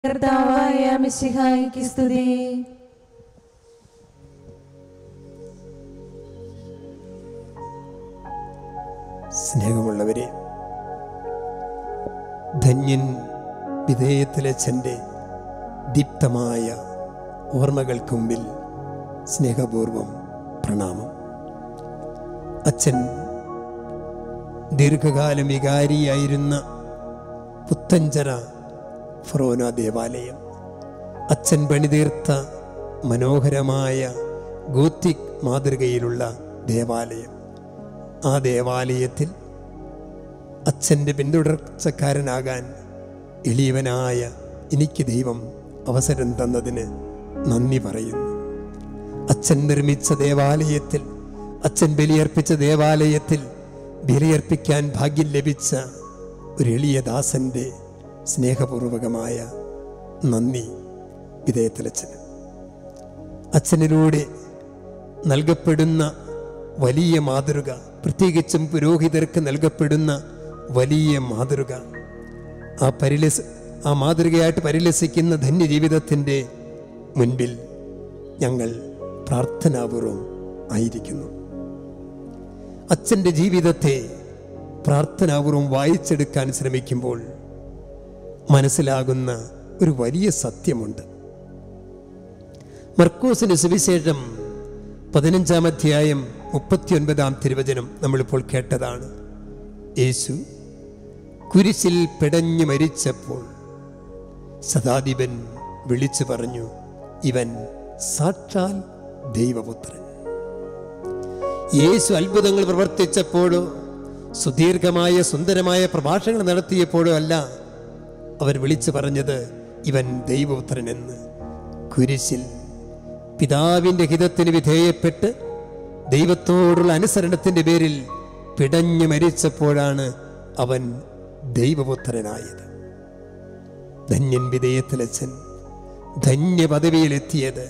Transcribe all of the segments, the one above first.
കർത്താവായ മിശിഹായിക്ക് സ്തുതി സ്നേഹമുള്ളവരെ ധന്യൻ വിധേയത്തിലച്ഛൻ്റെ ദീപ്തമായ ഓർമ്മകൾക്ക് മുമ്പിൽ സ്നേഹപൂർവം പ്രണാമം അച്ഛൻ ദീർഘകാലം വികാരിയായിരുന്ന പുത്തഞ്ചര ഫറോന ദേവാലയം അച്ഛൻ പണിതീർത്ത മനോഹരമായ ഗോത്തിക് മാതൃകയിലുള്ള ദേവാലയം ആ ദേവാലയത്തിൽ അച്ഛൻ്റെ പിന്തുടർച്ചക്കാരനാകാൻ എളിയവനായ എനിക്ക് ദൈവം അവസരം തന്നതിന് നന്ദി പറയുന്നു അച്ഛൻ നിർമ്മിച്ച ദേവാലയത്തിൽ അച്ഛൻ ബലിയർപ്പിച്ച ദേവാലയത്തിൽ ബലിയർപ്പിക്കാൻ ഭാഗ്യം ലഭിച്ച ഒരു എളിയ ദാസന്റെ സ്നേഹപൂർവകമായ നന്ദി വിധേയത്തിലച്ഛന് അച്ഛനിലൂടെ നൽകപ്പെടുന്ന വലിയ മാതൃക പ്രത്യേകിച്ചും പുരോഹിതർക്ക് നൽകപ്പെടുന്ന വലിയ മാതൃക ആ പരിലസ് ആ മാതൃകയായിട്ട് പരിലസിക്കുന്ന ധന്യജീവിതത്തിൻ്റെ മുൻപിൽ ഞങ്ങൾ പ്രാർത്ഥനാപൂർവം ആയിരിക്കുന്നു അച്ഛൻ്റെ ജീവിതത്തെ പ്രാർത്ഥനാപൂർവം വായിച്ചെടുക്കാൻ ശ്രമിക്കുമ്പോൾ മനസ്സിലാകുന്ന ഒരു വലിയ സത്യമുണ്ട് മർക്കോസിന് സുവിശേഷം പതിനഞ്ചാം അധ്യായം മുപ്പത്തിയൊൻപതാം തിരുവചനം നമ്മളിപ്പോൾ കേട്ടതാണ് യേശു കുരിശിൽ പിടഞ്ഞു മരിച്ചപ്പോൾ സദാധിപൻ വിളിച്ചു പറഞ്ഞു ഇവൻ സാക്ഷാൽ ദൈവപുത്രൻ യേശു അത്ഭുതങ്ങൾ പ്രവർത്തിച്ചപ്പോഴോ സുദീർഘമായ സുന്ദരമായ പ്രഭാഷണങ്ങൾ നടത്തിയപ്പോഴോ അല്ല അവർ വിളിച്ചു പറഞ്ഞത് ഇവൻ ദൈവപുത്രൻ എന്ന് കുരിശിൽ പിതാവിൻ്റെ ഹിതത്തിന് വിധേയപ്പെട്ട് ദൈവത്തോടുള്ള അനുസരണത്തിൻ്റെ പേരിൽ പിടഞ്ഞു മരിച്ചപ്പോഴാണ് അവൻ ദൈവപുത്രനായത് ധന്യൻ വിധേയത്തിലച്ഛൻ ധന്യ പദവിയിലെത്തിയത്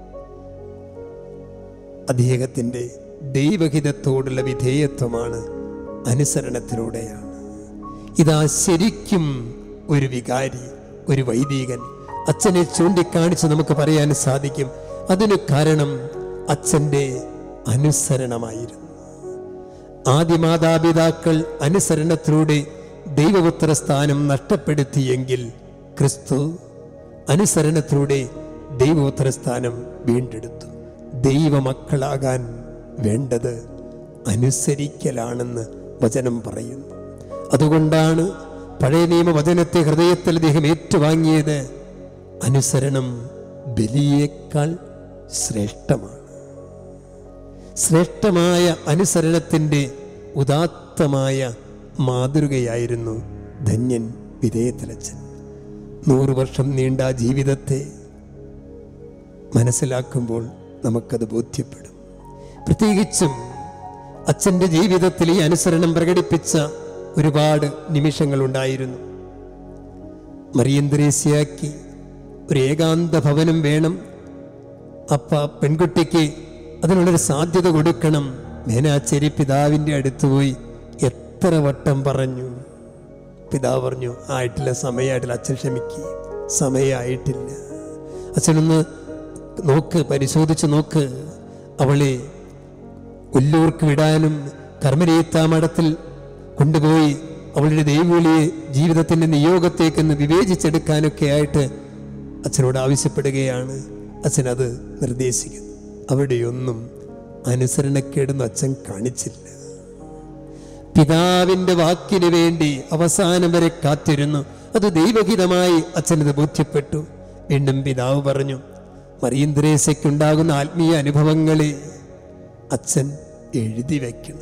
അദ്ദേഹത്തിൻ്റെ ദൈവഹിതത്തോടുള്ള വിധേയത്വമാണ് അനുസരണത്തിലൂടെയാണ് ഇതാ ശരിക്കും ഒരു വികാരി ഒരു വൈദികൻ അച്ഛനെ ചൂണ്ടിക്കാണിച്ച് നമുക്ക് പറയാൻ സാധിക്കും അതിന് കാരണം അച്ഛൻ്റെ അനുസരണമായിരുന്നു ആദ്യ മാതാപിതാക്കൾ അനുസരണത്തിലൂടെ ദൈവപുത്ര സ്ഥാനം നഷ്ടപ്പെടുത്തിയെങ്കിൽ ക്രിസ്തു അനുസരണത്തിലൂടെ ദൈവപുത്ര സ്ഥാനം വീണ്ടെടുത്തു ദൈവമക്കളാകാൻ വേണ്ടത് അനുസരിക്കലാണെന്ന് വചനം പറയുന്നു അതുകൊണ്ടാണ് പഴയ നിയമ വചനത്തെ ഹൃദയത്തിൽ അദ്ദേഹം ഏറ്റുവാങ്ങിയത് അനുസരണം ബലിയേക്കാൾ ശ്രേഷ്ഠമാണ് ശ്രേഷ്ഠമായ അനുസരണത്തിൻ്റെ ഉദാത്തമായ മാതൃകയായിരുന്നു ധന്യൻ വിധേയത്തിലച്ചൻ നൂറു വർഷം നീണ്ട ആ ജീവിതത്തെ മനസ്സിലാക്കുമ്പോൾ നമുക്കത് ബോധ്യപ്പെടും പ്രത്യേകിച്ചും അച്ഛൻ്റെ ജീവിതത്തിൽ ഈ അനുസരണം പ്രകടിപ്പിച്ച ഒരുപാട് നിമിഷങ്ങളുണ്ടായിരുന്നു മറിയന്ത്രേസ്യാക്കി ഒരു ഏകാന്ത ഭവനം വേണം അപ്പ പെൺകുട്ടിക്ക് അതിനുള്ളൊരു സാധ്യത കൊടുക്കണം മേനാച്ചേരി പിതാവിൻ്റെ അടുത്ത് പോയി എത്ര വട്ടം പറഞ്ഞു പിതാവ് പറഞ്ഞു ആയിട്ടില്ല സമയമായിട്ടില്ല അച്ഛൻ ക്ഷമിക്ക് സമയമായിട്ടില്ല അച്ഛനൊന്ന് നോക്ക് പരിശോധിച്ച് നോക്ക് അവളെ ഉല്ലൂർക്ക് വിടാനും കർമ്മരീത്ത മഠത്തിൽ കൊണ്ടുപോയി അവളുടെ ദൈവവിളിയെ ജീവിതത്തിൻ്റെ നിയോഗത്തേക്കൊന്ന് വിവേചിച്ചെടുക്കാനൊക്കെ ആയിട്ട് അച്ഛനോട് ആവശ്യപ്പെടുകയാണ് അച്ഛൻ അത് നിർദ്ദേശിക്കുന്നു അവിടെയൊന്നും അനുസരണക്കേടൊന്നും അച്ഛൻ കാണിച്ചില്ല പിതാവിൻ്റെ വാക്കിന് വേണ്ടി അവസാനം വരെ കാത്തിരുന്നു അത് ദൈവഹിതമായി അച്ഛനത് ബോധ്യപ്പെട്ടു വീണ്ടും പിതാവ് പറഞ്ഞു മറിയന്ത്രേസയ്ക്കുണ്ടാകുന്ന ആത്മീയ അനുഭവങ്ങളെ അച്ഛൻ എഴുതി വയ്ക്കണം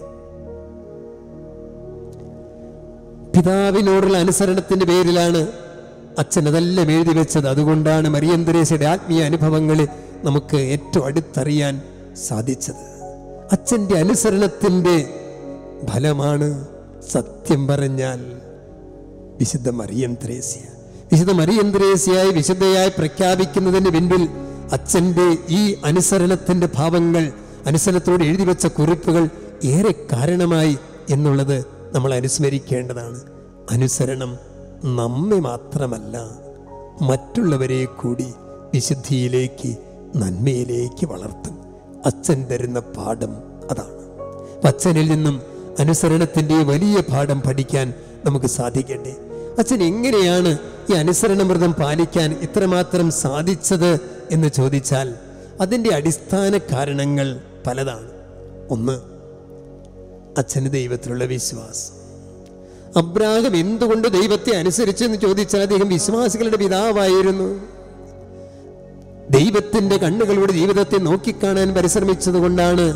പിതാവിനോടുള്ള അനുസരണത്തിന്റെ പേരിലാണ് അച്ഛൻ അതെല്ലാം എഴുതി വെച്ചത് അതുകൊണ്ടാണ് മറിയന്തരേശയുടെ ആത്മീയ അനുഭവങ്ങളെ നമുക്ക് ഏറ്റവും അടുത്തറിയാൻ സാധിച്ചത് അച്ഛൻ്റെ അനുസരണത്തിൻ്റെ ഫലമാണ് സത്യം പറഞ്ഞാൽ വിശുദ്ധ മറിയം ത്രേസ്യ വിശുദ്ധ മറിയം ത്രേസ്യയായി വിശുദ്ധയായി പ്രഖ്യാപിക്കുന്നതിന് പിൻപിൽ അച്ഛൻ്റെ ഈ അനുസരണത്തിൻ്റെ ഭാവങ്ങൾ അനുസരണത്തോട് എഴുതി വെച്ച കുറിപ്പുകൾ ഏറെ കാരണമായി എന്നുള്ളത് നമ്മൾ അനുസ്മരിക്കേണ്ടതാണ് അനുസരണം നമ്മെ മാത്രമല്ല മറ്റുള്ളവരെ കൂടി വിശുദ്ധിയിലേക്ക് നന്മയിലേക്ക് വളർത്തും അച്ഛൻ തരുന്ന പാഠം അതാണ് അപ്പൊ അച്ഛനിൽ നിന്നും അനുസരണത്തിന്റെ വലിയ പാഠം പഠിക്കാൻ നമുക്ക് സാധിക്കട്ടെ അച്ഛൻ എങ്ങനെയാണ് ഈ അനുസരണമൃതം പാലിക്കാൻ ഇത്രമാത്രം സാധിച്ചത് എന്ന് ചോദിച്ചാൽ അതിൻ്റെ അടിസ്ഥാന കാരണങ്ങൾ പലതാണ് ഒന്ന് അച്ഛന് ദൈവത്തിലുള്ള വിശ്വാസം അബ്രാഹം എന്തുകൊണ്ട് ദൈവത്തെ അനുസരിച്ചെന്ന് ചോദിച്ചാൽ അദ്ദേഹം വിശ്വാസികളുടെ പിതാവായിരുന്നു ദൈവത്തിന്റെ കണ്ണുകളുടെ ജീവിതത്തെ നോക്കിക്കാണാൻ പരിശ്രമിച്ചത് കൊണ്ടാണ്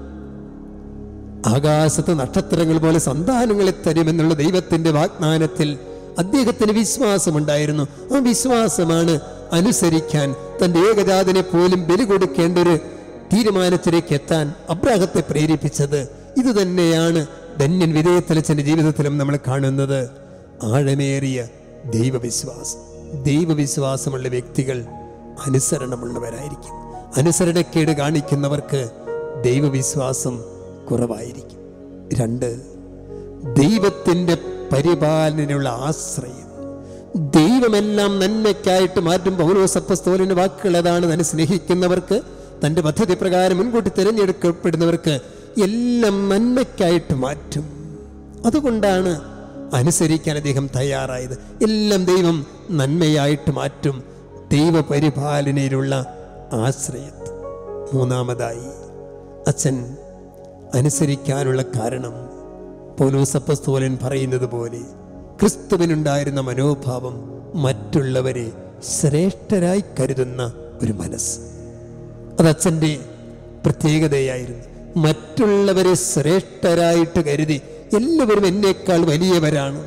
ആകാശത്ത് നക്ഷത്രങ്ങൾ പോലെ സന്താനങ്ങളെ തരുമെന്നുള്ള ദൈവത്തിന്റെ വാഗ്ദാനത്തിൽ അദ്ദേഹത്തിന് വിശ്വാസമുണ്ടായിരുന്നു ആ വിശ്വാസമാണ് അനുസരിക്കാൻ തന്റെ ഏകജാതനെ പോലും ബലി കൊടുക്കേണ്ട ഒരു തീരുമാനത്തിലേക്ക് എത്താൻ അബ്രാഹത്തെ പ്രേരിപ്പിച്ചത് ഇത് തന്നെയാണ് ധന്യൻ വിധേയത്തലച്ചന്റെ ജീവിതത്തിലും നമ്മൾ കാണുന്നത് ആഴമേറിയ ദൈവവിശ്വാസം ദൈവവിശ്വാസമുള്ള വ്യക്തികൾ അനുസരണമുള്ളവരായിരിക്കും അനുസരണക്കേട് കാണിക്കുന്നവർക്ക് ദൈവവിശ്വാസം കുറവായിരിക്കും രണ്ട് ദൈവത്തിൻ്റെ പരിപാലനയുള്ള ആശ്രയം ദൈവമെല്ലാം നന്മയ്ക്കായിട്ട് മാറ്റും പൗലോസപ്പസ്തോലിന്റെ വാക്കുകൾ അതാണ് തന്നെ സ്നേഹിക്കുന്നവർക്ക് തൻ്റെ പദ്ധതി പ്രകാരം മുൻകൂട്ടി തിരഞ്ഞെടുക്കപ്പെടുന്നവർക്ക് എല്ലാം നന്മയ്ക്കായിട്ട് മാറ്റും അതുകൊണ്ടാണ് അനുസരിക്കാൻ അദ്ദേഹം തയ്യാറായത് എല്ലാം ദൈവം നന്മയായിട്ട് മാറ്റും ദൈവപരിപാലനയിലുള്ള ആശ്രയത്വം മൂന്നാമതായി അച്ഛൻ അനുസരിക്കാനുള്ള കാരണം പൗലോസപ്പസ്തോലൻ പറയുന്നത് പോലെ ക്രിസ്തുവിനുണ്ടായിരുന്ന മനോഭാവം മറ്റുള്ളവരെ ശ്രേഷ്ഠരായി കരുതുന്ന ഒരു മനസ്സ് അത് അച്ഛൻ്റെ പ്രത്യേകതയായിരുന്നു മറ്റുള്ളവരെ ശ്രേഷ്ഠരായിട്ട് കരുതി എല്ലാവരും എന്നേക്കാൾ വലിയവരാണ്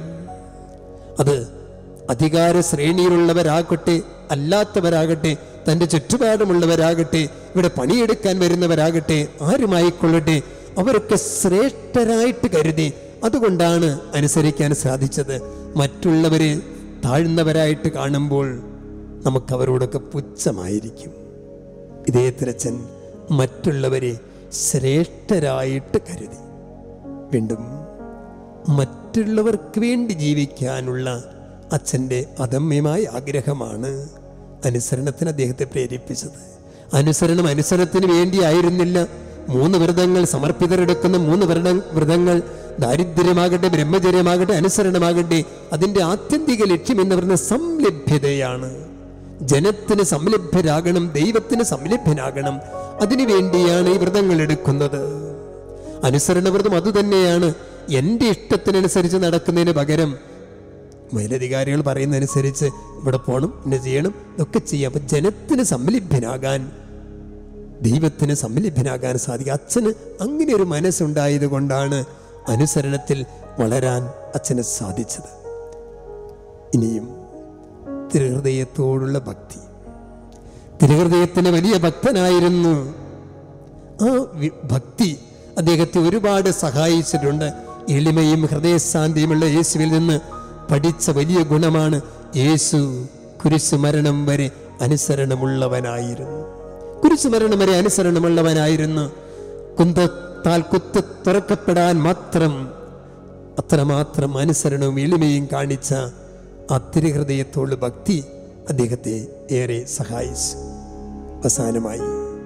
അത് അധികാര ശ്രേണിയിലുള്ളവരാകട്ടെ അല്ലാത്തവരാകട്ടെ തൻ്റെ ചുറ്റുപാടുമുള്ളവരാകട്ടെ ഇവിടെ പണിയെടുക്കാൻ വരുന്നവരാകട്ടെ ആരുമായിക്കൊള്ളട്ടെ അവരൊക്കെ ശ്രേഷ്ഠരായിട്ട് കരുതി അതുകൊണ്ടാണ് അനുസരിക്കാൻ സാധിച്ചത് മറ്റുള്ളവരെ താഴ്ന്നവരായിട്ട് കാണുമ്പോൾ നമുക്ക് അവരോടൊക്കെ പുച്ഛമായിരിക്കും ഇതേ തിരച്ചൻ മറ്റുള്ളവരെ ശ്രേഷ്ഠരായിട്ട് കരുതി വീണ്ടും മറ്റുള്ളവർക്ക് വേണ്ടി ജീവിക്കാനുള്ള അച്ഛൻ്റെ അദമ്യമായ ആഗ്രഹമാണ് അനുസരണത്തിന് അദ്ദേഹത്തെ പ്രേരിപ്പിച്ചത് അനുസരണം അനുസരണത്തിന് വേണ്ടിയായിരുന്നില്ല മൂന്ന് വ്രതങ്ങൾ സമർപ്പിതരെടുക്കുന്ന മൂന്ന് വ്രത വ്രതങ്ങൾ ദാരിദ്ര്യമാകട്ടെ ബ്രഹ്മചര്യമാകട്ടെ അനുസരണമാകട്ടെ അതിൻ്റെ ആത്യന്തിക ലക്ഷ്യം എന്ന് പറയുന്ന സംലഭ്യതയാണ് ജനത്തിന് സംലഭ്യരാകണം ദൈവത്തിന് സംലഭ്യനാകണം അതിനു വേണ്ടിയാണ് ഈ വ്രതങ്ങൾ എടുക്കുന്നത് അനുസരണവ്രതം അതുതന്നെയാണ് എൻ്റെ ഇഷ്ടത്തിനനുസരിച്ച് നടക്കുന്നതിന് പകരം മേലധികാരികൾ പറയുന്നതനുസരിച്ച് ഇവിടെ പോകണം ഇന്ന ചെയ്യണം ഇതൊക്കെ ചെയ്യാം അപ്പം ജനത്തിന് സംലഭ്യനാകാൻ ദൈവത്തിന് സംലഭ്യനാകാൻ സാധിക്കും അച്ഛന് അങ്ങനെ ഒരു മനസ്സുണ്ടായത് കൊണ്ടാണ് അനുസരണത്തിൽ വളരാൻ അച്ഛന് സാധിച്ചത് ഇനിയും തിരുഹൃദയത്തോടുള്ള ഭക്തി തിരുഹൃദയത്തിന് വലിയ ഭക്തനായിരുന്നു ആ വി- ഭക്തി അദ്ദേഹത്തെ ഒരുപാട് സഹായിച്ചിട്ടുണ്ട് എളിമയും ഹൃദയശാന്തിയുമുള്ള യേശുവിൽ നിന്ന് പഠിച്ച വലിയ ഗുണമാണ് യേശു കുരിശു മരണം വരെ അനുസരണമുള്ളവനായിരുന്നു കുരിശു മരണം വരെ അനുസരണമുള്ളവനായിരുന്നു കുന്തത്താൽ കുത്ത് തുറക്കപ്പെടാൻ മാത്രം അത്രമാത്രം അനുസരണവും എളിമയും കാണിച്ച ആ തിരുഹൃദയത്തോട് ഭക്തി അദ്ദേഹത്തെ ഏറെ സഹായിച്ചു അവസാനമായി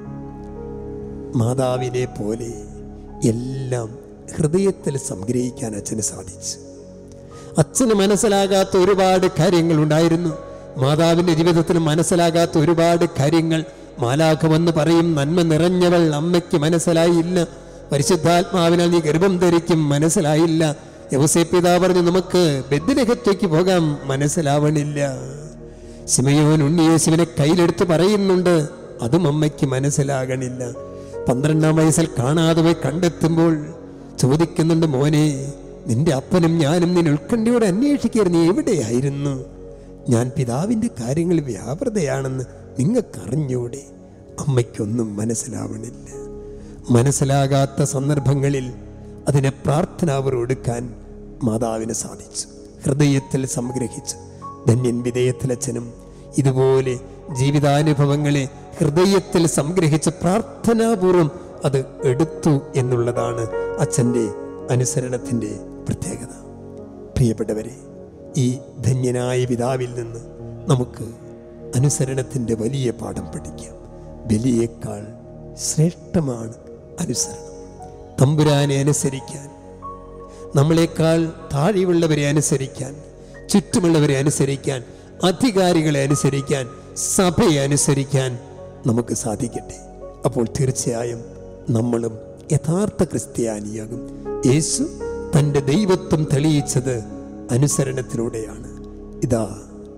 മാതാവിനെ പോലെ എല്ലാം ഹൃദയത്തിൽ സംഗ്രഹിക്കാൻ അച്ഛന് സാധിച്ചു അച്ഛന് മനസ്സിലാകാത്ത ഒരുപാട് കാര്യങ്ങൾ ഉണ്ടായിരുന്നു മാതാവിൻ്റെ ജീവിതത്തിൽ മനസ്സിലാകാത്ത ഒരുപാട് കാര്യങ്ങൾ മാലാഖ വന്ന് പറയും നന്മ നിറഞ്ഞവൾ അമ്മയ്ക്ക് മനസ്സിലായില്ല പരിശുദ്ധാത്മാവിനാൽ നീ ഗർഭം ധരിക്കും മനസ്സിലായില്ല യവസേ പിതാ പറഞ്ഞു നമുക്ക് ബദ്രഹത്തേക്ക് പോകാം മനസ്സിലാവണില്ല ശിമയോൻ ഉണ്ണിയേശുവിനെ കയ്യിലെടുത്ത് പറയുന്നുണ്ട് അതും അമ്മയ്ക്ക് മനസ്സിലാകണില്ല പന്ത്രണ്ടാം വയസ്സിൽ കാണാതെ പോയി കണ്ടെത്തുമ്പോൾ ചോദിക്കുന്നുണ്ട് മോനെ നിന്റെ അപ്പനും ഞാനും നിന്നെ ഉത്കണ്ഠയോടെ അന്വേഷിക്കരുത് നീ എവിടെയായിരുന്നു ഞാൻ പിതാവിൻ്റെ കാര്യങ്ങൾ വ്യാപൃതയാണെന്ന് നിങ്ങൾക്കറിഞ്ഞൂടെ അമ്മയ്ക്കൊന്നും മനസ്സിലാവണില്ല മനസ്സിലാകാത്ത സന്ദർഭങ്ങളിൽ അതിനെ പ്രാർത്ഥനാവർ എടുക്കാൻ മാതാവിന് സാധിച്ചു ഹൃദയത്തിൽ സംഗ്രഹിച്ചു ധന്യൻ വിധേയത്തിലച്ഛനും ഇതുപോലെ ജീവിതാനുഭവങ്ങളെ ഹൃദയത്തിൽ സംഗ്രഹിച്ച് പ്രാർത്ഥനാപൂർവം അത് എടുത്തു എന്നുള്ളതാണ് അച്ഛൻ്റെ അനുസരണത്തിൻ്റെ പ്രത്യേകത പ്രിയപ്പെട്ടവരെ ഈ ധന്യനായ പിതാവിൽ നിന്ന് നമുക്ക് അനുസരണത്തിൻ്റെ വലിയ പാഠം പഠിക്കാം ബലിയേക്കാൾ ശ്രേഷ്ഠമാണ് അനുസരണം തമ്പുരാനെ അനുസരിക്കാൻ നമ്മളെക്കാൾ താഴെയുള്ളവരെ അനുസരിക്കാൻ ചുറ്റുമുള്ളവരെ അനുസരിക്കാൻ അധികാരികളെ അനുസരിക്കാൻ സഭയെ അനുസരിക്കാൻ നമുക്ക് സാധിക്കട്ടെ അപ്പോൾ തീർച്ചയായും നമ്മളും യഥാർത്ഥ ക്രിസ്ത്യാനിയാകും യേശു തൻ്റെ ദൈവത്വം തെളിയിച്ചത് അനുസരണത്തിലൂടെയാണ് ഇതാ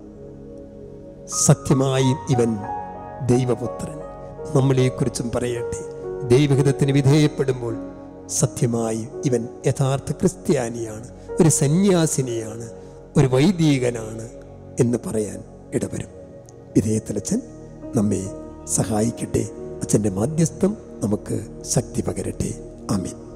സത്യമായും ഇവൻ ദൈവപുത്രൻ നമ്മളെക്കുറിച്ചും പറയട്ടെ ദൈവഹിതത്തിന് വിധേയപ്പെടുമ്പോൾ സത്യമായും ഇവൻ യഥാർത്ഥ ക്രിസ്ത്യാനിയാണ് ഒരു സന്യാസിനിയാണ് ഒരു വൈദികനാണ് എന്ന് പറയാൻ ഇടവരും വിധേയത്തിലച്ഛൻ നമ്മെ സഹായിക്കട്ടെ അച്ഛൻ്റെ മാധ്യസ്ഥം നമുക്ക് ശക്തി പകരട്ടെ ആമീൻ